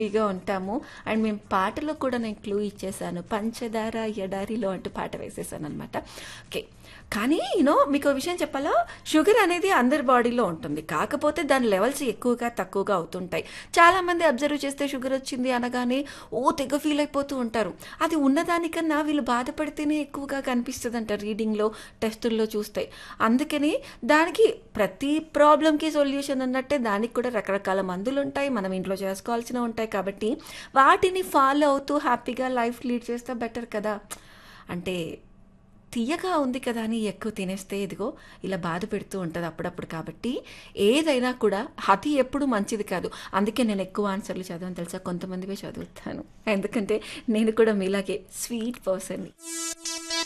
హ్యాపీగా ఉంటాము అండ్ మేము పాటలో కూడా నేను క్లూ ఇచ్చేసాను పంచదార ఎడారిలో అంటూ పాట వేసేసాను అనమాట ఓకే కానీ యూనో మీకు ఒక విషయం చెప్పాలా షుగర్ అనేది అందరి బాడీలో ఉంటుంది కాకపోతే దాని లెవెల్స్ ఎక్కువగా తక్కువగా అవుతుంటాయి చాలా మంది అబ్జర్వ్ చేస్తే షుగర్ వచ్చింది అనగానే ఓ తెగ ఫీల్ అయిపోతూ ఉంటారు అది ఉన్నదానికన్నా వీళ్ళు బాధపడితేనే ఎక్కువగా కనిపిస్తుంది అంట రీడింగ్లో టెస్టుల్లో చూస్తే అందుకని దానికి ప్రతి ప్రాబ్లంకి సొల్యూషన్ అన్నట్టే దానికి కూడా రకరకాల మందులు ఉంటాయి మనం ఇంట్లో చేసుకోవాల్సినవి ఉంటాయి కాబట్టి వాటిని ఫాలో అవుతూ హ్యాపీగా లైఫ్ లీడ్ చేస్తే బెటర్ కదా అంటే తీయగా ఉంది కదా అని ఎక్కువ తినేస్తే ఇదిగో ఇలా బాధ పెడుతూ ఉంటుంది అప్పుడప్పుడు కాబట్టి ఏదైనా కూడా అతి ఎప్పుడు మంచిది కాదు అందుకే నేను ఎక్కువ ఆన్సర్లు చదవని తెలుసా కొంతమందివే చదువుతాను ఎందుకంటే నేను కూడా మీలాగే స్వీట్ పర్సన్ని